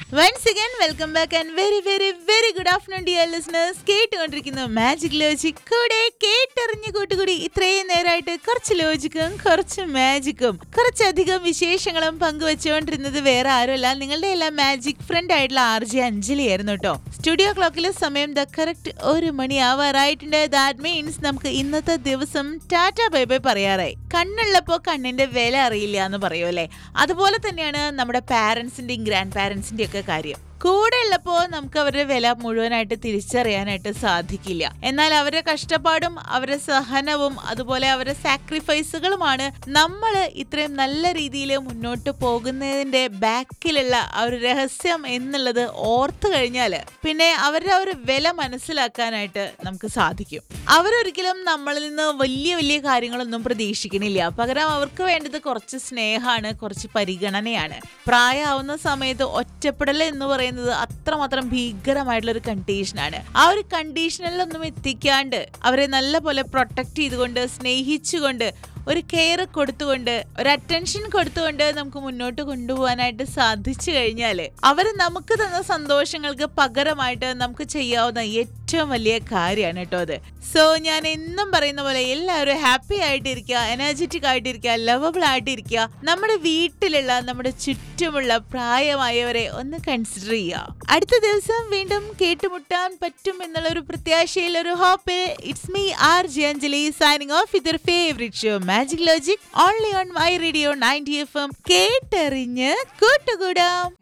once again welcome back and very very very good afternoon dear listeners കേട്ടുകൊണ്ടിരിക്കുന്നു magic logic കൂടെ കേട്ടറിഞ്ഞ് കൂട്ടുകൂടി ഇത്രയും നേരമായിട്ട് കുറച്ച് ലോജിക്കും കുറച്ച് മാജിക്കും കുറച്ചധികം വിശേഷങ്ങളും പങ്കുവെച്ചുകൊണ്ടിരുന്നത് വേറെ ആരുമല്ല നിങ്ങളുടെ എല്ലാം മാജിക് ഫ്രണ്ട് ആയിട്ടുള്ള ആർ ജെ അഞ്ജലി ആയിരുന്നു കേട്ടോ സ്റ്റുഡിയോ ക്ലോക്കിലെ സമയം ദ കറക്റ്റ് ഒരു മണി ആവാറായിട്ടുണ്ട് ദാറ്റ് മീൻസ് നമുക്ക് ഇന്നത്തെ ദിവസം ടാറ്റ ബൈ ബൈ പറയാറായി കണ്ണുള്ളപ്പോ കണ്ണിന്റെ വില അറിയില്ല എന്ന് പറയുമല്ലേ അതുപോലെ തന്നെയാണ് നമ്മുടെ പാരന്റ്സിന്റെയും ഗ്രാൻഡ് പാരന്റ്സിന്റെയും ഒക്കെ കാര്യം കൂടെ ഉള്ളപ്പോ നമുക്ക് അവരുടെ വില മുഴുവനായിട്ട് തിരിച്ചറിയാനായിട്ട് സാധിക്കില്ല എന്നാൽ അവരുടെ കഷ്ടപ്പാടും അവരുടെ സഹനവും അതുപോലെ അവരുടെ സാക്രിഫൈസുകളുമാണ് നമ്മൾ ഇത്രയും നല്ല രീതിയിൽ മുന്നോട്ട് പോകുന്നതിന്റെ ബാക്കിലുള്ള ആ ഒരു രഹസ്യം എന്നുള്ളത് ഓർത്തു കഴിഞ്ഞാൽ പിന്നെ അവരുടെ ആ ഒരു വില മനസ്സിലാക്കാനായിട്ട് നമുക്ക് സാധിക്കും അവരൊരിക്കലും നമ്മളിൽ നിന്ന് വലിയ വലിയ കാര്യങ്ങളൊന്നും പ്രതീക്ഷിക്കണില്ല പകരം അവർക്ക് വേണ്ടത് കുറച്ച് സ്നേഹമാണ് കുറച്ച് പരിഗണനയാണ് പ്രായമാവുന്ന സമയത്ത് ഒറ്റപ്പെടൽ എന്ന് പറയുന്നത് അത്രമാത്രം ഭീകരമായിട്ടുള്ള ഒരു കണ്ടീഷനാണ് ആ ഒരു കണ്ടീഷനിലൊന്നും എത്തിക്കാണ്ട് അവരെ നല്ല പോലെ പ്രൊട്ടക്ട് ചെയ്തുകൊണ്ട് സ്നേഹിച്ചുകൊണ്ട് ഒരു കെയർ കൊടുത്തുകൊണ്ട് ഒരു അറ്റൻഷൻ കൊടുത്തുകൊണ്ട് നമുക്ക് മുന്നോട്ട് കൊണ്ടുപോകാനായിട്ട് സാധിച്ചു കഴിഞ്ഞാൽ അവർ നമുക്ക് തന്ന സന്തോഷങ്ങൾക്ക് പകരമായിട്ട് നമുക്ക് ചെയ്യാവുന്ന ഏറ്റവും വലിയ കാര്യമാണ് കേട്ടോ അത് സോ ഞാൻ എന്നും പറയുന്ന പോലെ എല്ലാവരും ഹാപ്പി ആയിട്ടിരിക്കുക എനർജറ്റിക് ആയിട്ടിരിക്കുക ലവബിൾ ആയിട്ടിരിക്കുക നമ്മുടെ വീട്ടിലുള്ള നമ്മുടെ ചുറ്റുമുള്ള പ്രായമായവരെ ഒന്ന് കൺസിഡർ ചെയ്യുക അടുത്ത ദിവസം വീണ്ടും കേട്ടുമുട്ടാൻ പറ്റും എന്നുള്ള ഒരു പ്രത്യാശയിൽ ഒരു ഹോപ്പിൽ it's me R J Anjali signing off with favourite show magic logic only on my radio ninety F M കേട്ടറിഞ്ഞ് കൂട്ടുകൂടാം